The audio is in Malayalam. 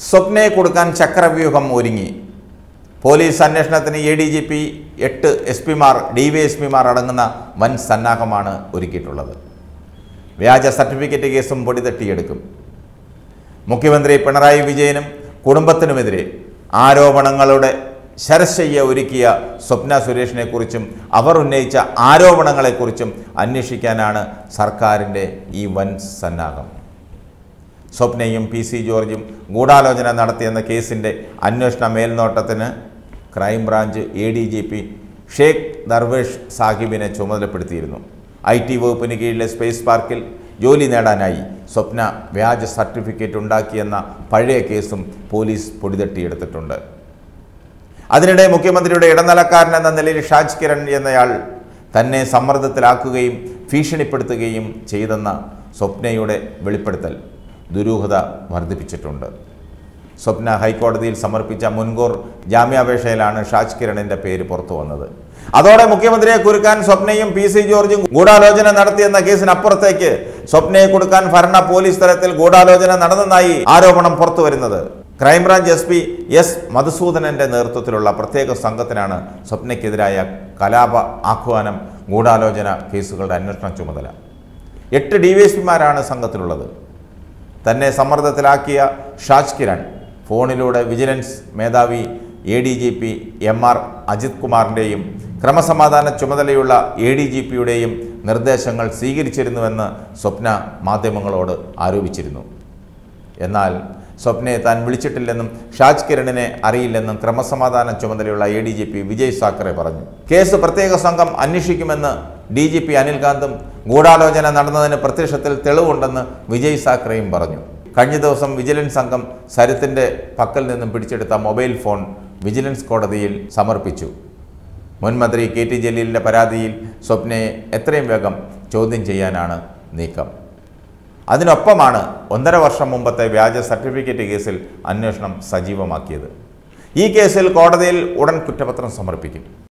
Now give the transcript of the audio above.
സ്വപ്നയെ കൊടുക്കാൻ ചക്രവ്യൂഹം ഒരുങ്ങി പോലീസ് അന്വേഷണത്തിന് എ ഡി ജി പി എട്ട് എസ് പിമാർ ഡി വൈ എസ് പിമാർ അടങ്ങുന്ന വൻ സന്നാഹമാണ് ഒരുക്കിയിട്ടുള്ളത് വ്യാജ സർട്ടിഫിക്കറ്റ് കേസും പൊടി തട്ടിയെടുക്കും മുഖ്യമന്ത്രി പിണറായി വിജയനും കുടുംബത്തിനുമെതിരെ ആരോപണങ്ങളുടെ ശരശയ്യ ഒരുക്കിയ സ്വപ്ന സുരേഷിനെക്കുറിച്ചും അവർ ഉന്നയിച്ച ആരോപണങ്ങളെക്കുറിച്ചും അന്വേഷിക്കാനാണ് സർക്കാരിൻ്റെ ഈ വൻ സന്നാഹം സ്വപ്നയും പി സി ജോർജും ഗൂഢാലോചന നടത്തിയെന്ന കേസിൻ്റെ അന്വേഷണ മേൽനോട്ടത്തിന് crime branch A D G P Shaik Darvesh സാഹിബിനെ ചുമതലപ്പെടുത്തിയിരുന്നു ഐ ടി വകുപ്പിന് കീഴിലെ സ്പേസ് പാർക്കിൽ ജോലി നേടാനായി സ്വപ്ന വ്യാജ സർട്ടിഫിക്കറ്റ് ഉണ്ടാക്കിയെന്ന പഴയ കേസും പോലീസ് പൊടിതട്ടിയെടുത്തിട്ടുണ്ട് അതിനിടെ മുഖ്യമന്ത്രിയുടെ ഇടനിലക്കാരൻ എന്ന നിലയിൽ ഷാജ് കിരൺ എന്നയാൾ തന്നെ സമ്മർദ്ദത്തിലാക്കുകയും ഭീഷണിപ്പെടുത്തുകയും ചെയ്തെന്ന സ്വപ്നയുടെ വെളിപ്പെടുത്തൽ ദുരൂഹത വർദ്ധിപ്പിച്ചിട്ടുണ്ട് സ്വപ്ന ഹൈക്കോടതിയിൽ സമർപ്പിച്ച മുൻകൂർ ജാമ്യാപേക്ഷയിലാണ് ഷാജ് കിരണിന്റെ പേര് പുറത്തു വന്നത് അതോടെ മുഖ്യമന്ത്രിയെ കുരുക്കാൻ സ്വപ്നയും പി സി ജോർജും ഗൂഢാലോചന നടത്തിയെന്ന കേസിനപ്പുറത്തേക്ക് സ്വപ്നയെ കൊടുക്കാൻ ഭരണ പോലീസ് തലത്തിൽ ഗൂഢാലോചന നടന്നെന്നായി ആരോപണം പുറത്തു വരുന്നത് ക്രൈംബ്രാഞ്ച് എസ് പി എസ് മധുസൂദനന്റെ നേതൃത്വത്തിലുള്ള പ്രത്യേക സംഘത്തിനാണ് സ്വപ്നയ്ക്കെതിരായ കലാപ ആഹ്വാനം ഗൂഢാലോചന കേസുകളുടെ അന്വേഷണ ചുമതല എട്ട് ഡി വൈ എസ് പിമാരാണ് സംഘത്തിലുള്ളത് തന്നെ സമ്മർദ്ദത്തിലാക്കിയ ഷാജ് കിരൺ ഫോണിലൂടെ വിജിലൻസ് മേധാവി A D G P M R Ajith കുമാറിൻ്റെയും ക്രമസമാധാന ചുമതലയുള്ള എ ഡി ജി പിയുടെയും നിർദ്ദേശങ്ങൾ സ്വീകരിച്ചിരുന്നുവെന്ന് സ്വപ്ന മാധ്യമങ്ങളോട് ആരോപിച്ചിരുന്നു എന്നാൽ സ്വപ്നയെ താൻ വിളിച്ചിട്ടില്ലെന്നും ഷാജ് കിരണിനെ അറിയില്ലെന്നും ക്രമസമാധാന ചുമതലയുള്ള A D G P Vijay Sakhare പറഞ്ഞു കേസ് പ്രത്യേക സംഘം അന്വേഷിക്കുമെന്ന് ഡി ജി പി അനിൽകാന്തും ഗൂഢാലോചന നടന്നതിന് പ്രത്യക്ഷത്തിൽ തെളിവുണ്ടെന്ന് വിജയ് സാക്കറെയും പറഞ്ഞു കഴിഞ്ഞ ദിവസം വിജിലൻസ് സംഘം സരിത്തിന്റെ പക്കൽ നിന്നും പിടിച്ചെടുത്ത മൊബൈൽ ഫോൺ വിജിലൻസ് കോടതിയിൽ സമർപ്പിച്ചു മുൻമന്ത്രി കെ ടി ജലീലിൻ്റെ പരാതിയിൽ സ്വപ്നയെ എത്രയും വേഗം ചോദ്യം ചെയ്യാനാണ് നീക്കം അതിനൊപ്പമാണ് ഒന്നര വർഷം മുമ്പത്തെ വ്യാജ സർട്ടിഫിക്കറ്റ് കേസിൽ അന്വേഷണം സജീവമാക്കിയത് ഈ കേസിൽ കോടതിയിൽ ഉടൻ കുറ്റപത്രം സമർപ്പിക്കും